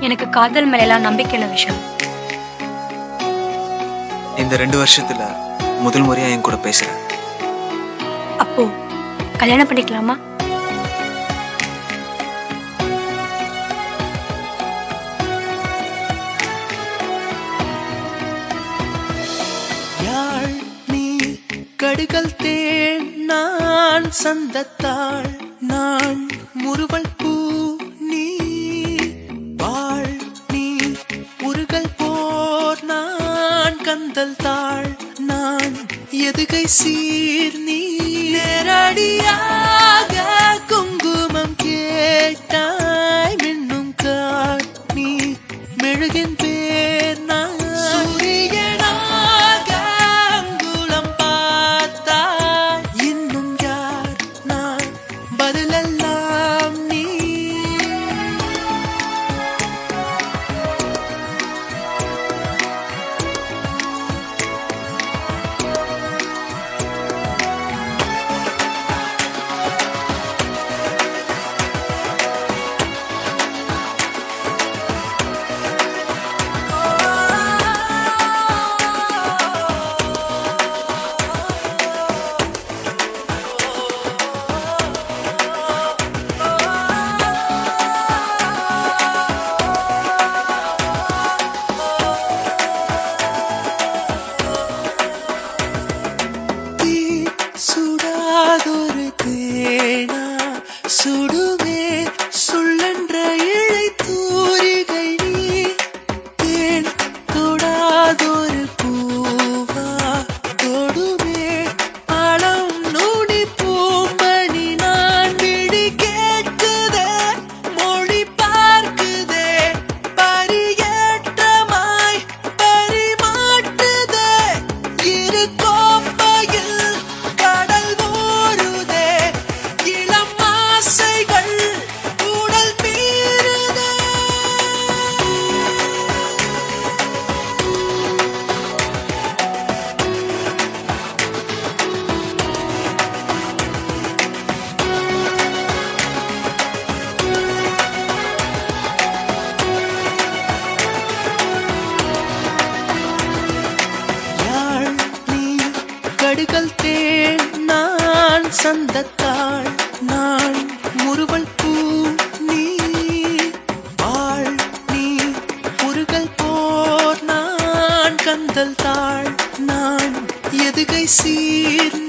எனக்கு காதல் மேலாம் நம்பிக்கை இல்லை விஷால் இந்த ரெண்டு வருஷத்துல முதல் முறையா என் கூட பேசுறேன் அப்போ கல்யாணம் பண்ணிக்கலாமா யாழ் நீ கடுகள் தேன் நான் சந்தத்தாள் நான் முறுவல் பூ நீ வாழ் நீ உருகல் போர் நான் கந்தல் தாள் நான் எதுகை சீர் நீ நேரடியாக குங்குமம் கேட்டாய் மின்னும் கார் நீ மெழுகின் பேர் நான் சூரியனாக அங்குலம் பார்த்தாய் இன்னும் யார் நான் பதிலெல்லாம் நீ தீ சுடாதொரு தேனா சுடுமே சொல்லென்ற இழை தூரிகை நீ தேன் தொடாதொரு பூவா தொடுமே பழம் நுனி பூமணி நான் விழி கேட்குதே மொழி பார்க்குதே பரியேற்றமாய் பரிமாட்டுதே இரு கோப்பையில் கடல் ஊறுதே இளம் ஆசைகள் உடல் மீறுதே யாழ் நீ கடுகள் தேன் நான் சந்தத்தாள் நான் முறுவல் பூ நீ வாழ் நீ முருகல் போர் நான் கந்தல் தாள் நான் எதுகை சீர்